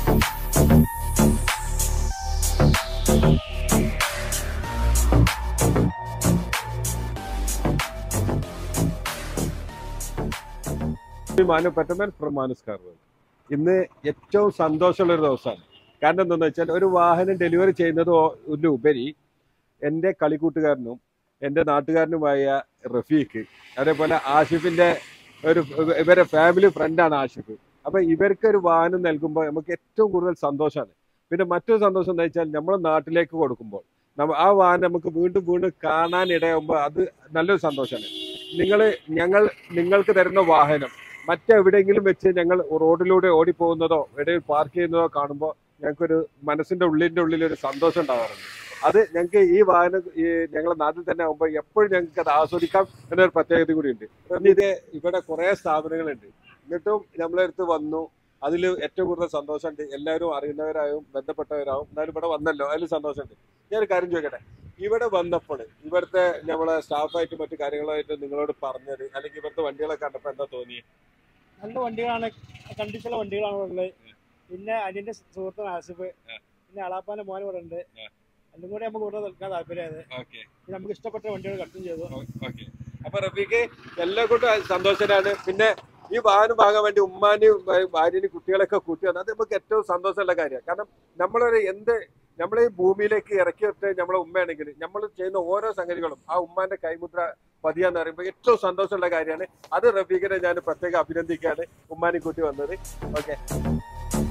Manu പറ്റമൻ from മാനുസ്കാർ ഇന്ന് ഏറ്റവും സന്തോഷമുള്ള ഒരു ദിവസമാണ് കാരണം എന്താണെന്ന് വെച്ചാൽ ഒരു വാഹനം ഡെലിവറി ചെയ്യുന്നതിന് ഉപരി എൻ്റെ കളിക്കൂട്ടുകാരനും എൻ്റെ നാട്ടുകാരനുമായ റഫീഖ് അതേപോലെ ആഷിഫിൻ്റെ ഒരു ഇവരെ ഫാമിലി ഫ്രണ്ടാണ് ആഷിഫ് അപ്പൊ ഇവർക്ക് ഒരു വാഹനം നൽകുമ്പോൾ നമുക്ക് ഏറ്റവും കൂടുതൽ സന്തോഷമാണ് പിന്നെ മറ്റൊരു സന്തോഷം എന്താ വെച്ചാൽ നമ്മുടെ നാട്ടിലേക്ക് കൊടുക്കുമ്പോൾ നമ്മ ആ വാഹനം നമുക്ക് വീണ്ടും വീണ്ടും കാണാൻ ഇടയാകുമ്പോൾ അത് നല്ലൊരു സന്തോഷമാണ് നിങ്ങൾ ഞങ്ങൾ നിങ്ങൾക്ക് തരുന്ന വാഹനം മറ്റെവിടെയെങ്കിലും വെച്ച് ഞങ്ങൾ റോഡിലൂടെ ഓടിപ്പോകുന്നതോ ഇടയിൽ പാർക്ക് ചെയ്യുന്നതോ കാണുമ്പോൾ ഞങ്ങൾക്കൊരു മനസ്സിന്റെ ഉള്ളിന്റെ ഉള്ളിൽ ഒരു സന്തോഷം ഉണ്ടാവാറുണ്ട് അത് ഞങ്ങൾക്ക് ഈ വാഹനം ഈ ഞങ്ങളുടെ നാട്ടിൽ തന്നെ ആകുമ്പോൾ എപ്പോഴും ഞങ്ങൾക്ക് അത് ആസ്വദിക്കാം എന്നൊരു പ്രത്യേകത കൂടിയുണ്ട് പിന്നെ ഇത് ഇവിടെ കുറെ സ്ഥാപനങ്ങളുണ്ട് എന്നിട്ടും നമ്മളെ അടുത്ത് വന്നു അതിൽ ഏറ്റവും കൂടുതൽ സന്തോഷമുണ്ട് എല്ലാവരും അറിയുന്നവരായും ബന്ധപ്പെട്ടവരാവും എന്നാലും ഇവിടെ വന്നല്ലോ അതിൽ സന്തോഷമുണ്ട് ഞാനൊരു കാര്യം ചോദിക്കട്ടെ ഇവിടെ വന്നപ്പോൾ ഇവിടുത്തെ നമ്മളെ സ്റ്റാഫായിട്ട് മറ്റു കാര്യങ്ങളായിട്ട് നിങ്ങളോട് പറഞ്ഞത് അല്ലെങ്കിൽ ഇവിടുത്തെ വണ്ടികളൊക്കെ കണ്ടപ്പോൾ എന്താ തോന്നിയത് നല്ല വണ്ടികളാണ് കണ്ടിച്ചുള്ള വണ്ടികളാണ് ഇവിടെ ഉള്ളത് പിന്നെ അനിയന്റെ സുഹൃത്താണ് ആസിഫ് പിന്നെ അളാപ്പാന്റെ മോൻ ഇവിടെ ഉണ്ട് എല്ലാം കൂടി നമുക്ക് ഇവിടെ നിൽക്കാൻ താല്പര്യമായത് ഓക്കെ പിന്നെ നമുക്ക് ഇഷ്ടപ്പെട്ട വണ്ടികൾ കട്ടും ചെയ്തു ഓക്കെ അപ്പൊ റഫീഖ് എല്ലാം കൊണ്ടും സന്തോഷനാണ് പിന്നെ ഈ വാഹനം വാങ്ങാൻ വേണ്ടി ഉമ്മാനും ഭാര്യനും കുട്ടികളൊക്കെ കൂട്ടി വന്നത് അത് നമുക്ക് ഏറ്റവും സന്തോഷമുള്ള കാര്യമാണ് കാരണം നമ്മളൊരു എന്ത് നമ്മളെ ഈ ഭൂമിയിലേക്ക് ഇറക്കി വിട്ട് നമ്മളെ ഉമ്മയാണെങ്കിൽ നമ്മൾ ചെയ്യുന്ന ഓരോ സംഗതികളും ആ ഉമ്മാന്റെ കൈമുദ്ര പതിയാന്ന് പറയുമ്പോൾ ഏറ്റവും സന്തോഷമുള്ള കാര്യമാണ് അത് റഫീഖിനെ ഞാൻ പ്രത്യേകം അഭിനന്ദിക്കുകയാണ് ഉമ്മാനെ കൂട്ടി വന്നത് ഓക്കെ